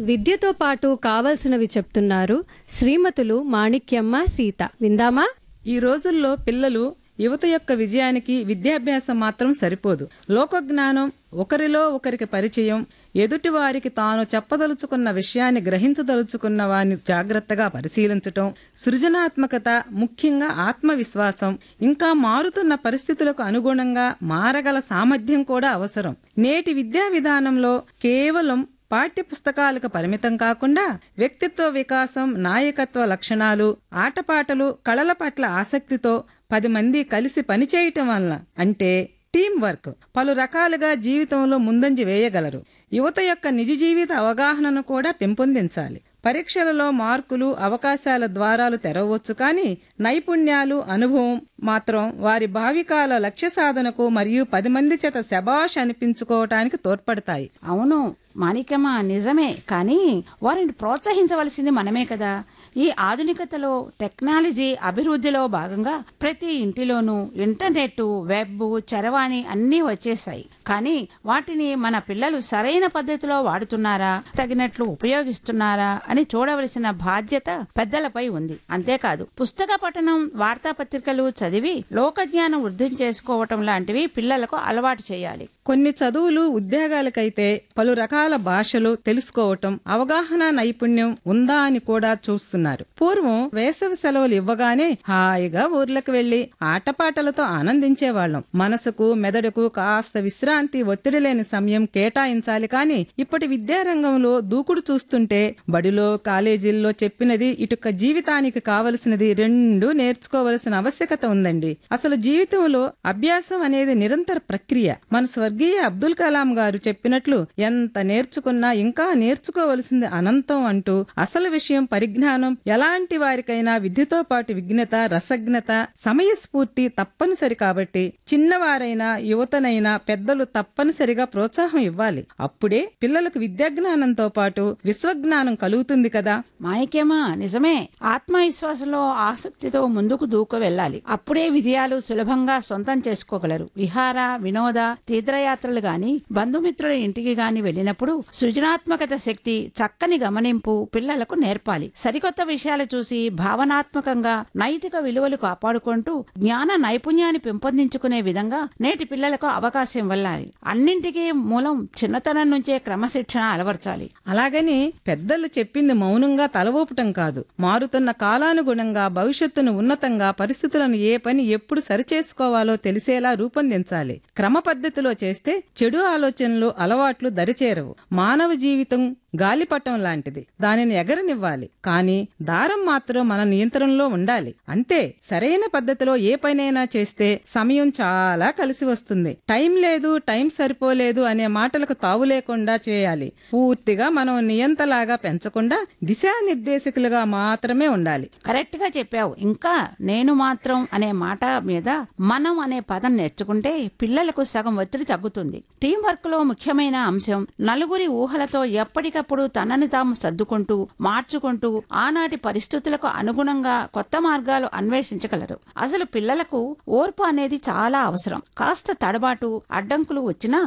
విద్యతో పాటు కావలసినవి చెప్తున్నారు శ్రీమతులు మాణిక్యమ్మ సీత విందామా ఈ రోజుల్లో పిల్లలు యువత యొక్క విజయానికి విద్యాభ్యాసం మాత్రం సరిపోదు లోకజ్ఞానం ఒకరిలో ఒకరికి పరిచయం ఎదుటి వారికి తాను చెప్పదలుచుకున్న విషయాన్ని గ్రహించదలుచుకున్న వారిని జాగ్రత్తగా పరిశీలించటం సృజనాత్మకత ముఖ్యంగా ఆత్మవిశ్వాసం ఇంకా మారుతున్న పరిస్థితులకు అనుగుణంగా మారగల సామర్థ్యం కూడా అవసరం నేటి విద్యా విధానంలో కేవలం పాఠ్య పుస్తకాలకు పరిమితం కాకుండా వ్యక్తిత్వ వికాసం నాయకత్వ లక్షణాలు ఆటపాటలు కళల పట్ల ఆసక్తితో పది మంది కలిసి పనిచేయటం వలన అంటే టీం వర్క్ పలు రకాలుగా జీవితంలో ముందంజ వేయగలరు యువత యొక్క నిజ జీవిత అవగాహనను కూడా పెంపొందించాలి పరీక్షలలో మార్కులు అవకాశాల ద్వారాలు తెరవచ్చు కానీ నైపుణ్యాలు అనుభవం మాత్రం వారి భావికాల లక్ష్య సాధనకు మరియు పది మంది చేత శబాష్ అనిపించుకోవటానికి తోడ్పడతాయి అవును మాణిక్యమ్మ నిజమే కానీ వారిని ప్రోత్సహించవలసింది మనమే కదా ఈ ఆధునికతలో టెక్నాలజీ అభివృద్ధిలో భాగంగా ప్రతి ఇంటిలోనూ ఇంటర్నెట్ వెబ్ చరవాణి అన్నీ వచ్చేసాయి కానీ వాటిని మన పిల్లలు సరైన పద్ధతిలో వాడుతున్నారా తగినట్లు ఉపయోగిస్తున్నారా అని చూడవలసిన బాధ్యత పెద్దలపై ఉంది అంతేకాదు పుస్తక పఠనం వార్తాపత్రికలు చదివి లోకజ్ఞానం వృద్ధి చేసుకోవటం లాంటివి పిల్లలకు అలవాటు చేయాలి కొన్ని చదువులు ఉద్యోగాలకైతే పలు రకాల భాషలు తెలుసుకోవటం అవగాహన నైపుణ్యం ఉందా అని కూడా చూస్తున్నారు పూర్వం వేసవి సెలవులు ఇవ్వగానే హాయిగా ఊర్లకు వెళ్లి ఆటపాటలతో ఆనందించేవాళ్లం మనసుకు మెదడుకు కాస్త విశ్రాంతి ఒత్తిడి లేని సమయం కేటాయించాలి కాని ఇప్పటి విద్యారంగంలో దూకుడు చూస్తుంటే బడిలో కాలేజీల్లో చెప్పినది ఇటుక జీవితానికి కావలసినది రెండు నేర్చుకోవలసిన ఆవశ్యకత ఉందండి అసలు జీవితంలో అభ్యాసం అనేది నిరంతర ప్రక్రియ మన స్వర్గీయ అబ్దుల్ కలాం గారు చెప్పినట్లు ఎంత నేర్చుకున్నా ఇంకా నేర్చుకోవలసింది అనంతం అంటూ అసలు విషయం పరిజ్ఞానం ఎలాంటి వారికైనా విద్యతో పాటు విఘ్నత రసజ్ఞత సమయస్ఫూర్తి తప్పనిసరి కాబట్టి చిన్నవారైనా యువతనైనా పెద్దలు తప్పనిసరిగా ప్రోత్సాహం ఇవ్వాలి అప్పుడే పిల్లలకు విద్యాజ్ఞానంతో పాటు విశ్వజ్ఞానం కలుగుతుంది కదా మాణిక్యమా నిజమే ఆత్మవిశ్వాసంలో ఆసక్తితో ముందుకు దూకు వెళ్ళాలి అప్పుడే విజయాలు సులభంగా సొంతం చేసుకోగలరు విహార వినోద తీర్థయాత్రలు గాని బంధుమిత్రుల ఇంటికి గాని వెళ్ళినప్పుడు సృజనాత్మకత శక్తి చక్కని గమనింపు పిల్లలకు నేర్పాలి సరికొత్త విషయాలు చూసి భావనాత్మకంగా నైతిక విలువలు కాపాడుకుంటూ జ్ఞాన నైపుణ్యాన్ని పెంపొందించుకునే విధంగా నేటి పిల్లలకు అవకాశం ఇవ్వాలి అన్నింటికీ మూలం చిన్నతనం నుంచే క్రమశిక్షణ అలవర్చాలి అలాగని పెద్దలు చెప్పింది మౌనంగా తలవూపటం కాదు మారుతున్న కాలానుగుణంగా భవిష్యత్తును ఉన్నతంగా పరిస్థితులను ఏ పని ఎప్పుడు సరిచేసుకోవాలో తెలిసేలా రూపొందించాలి క్రమ పద్ధతిలో చేస్తే చెడు ఆలోచనలు అలవాట్లు దరిచేరవు మానవ జీవితం గాలిపటం లాంటిది దానిని ఎగరనివ్వాలి కానీ దారం మాత్రం మన నియంత్రణలో ఉండాలి అంతే సరైన పద్ధతిలో ఏ పనైనా చేస్తే సమయం చాలా కలిసి వస్తుంది టైం లేదు టైం సరిపోలేదు అనే మాటలకు తావు లేకుండా చేయాలి పూర్తిగా మనం నియంతలాగా పెంచకుండా దిశానిర్దేశకులుగా మాత్రమే ఉండాలి కరెక్ట్ గా చెప్పావు ఇంకా నేను మాత్రం అనే మాట మీద మనం అనే పదం నేర్చుకుంటే పిల్లలకు సగం ఒత్తిడి తగ్గుతుంది టీం వర్క్ లో ముఖ్యమైన అంశం నలుగురి ఊహలతో ఎప్పటికప్పుడు తనని తాము సర్దుకుంటూ మార్చుకుంటూ ఆనాటి పరిస్థితులకు అనుగుణంగా కొత్త మార్గాలు అన్వేషించగలరు అసలు పిల్లలకు ఓర్పు అనేది చాలా అవసరం కాస్త తడబాటు అడ్డంకులు వచ్చినా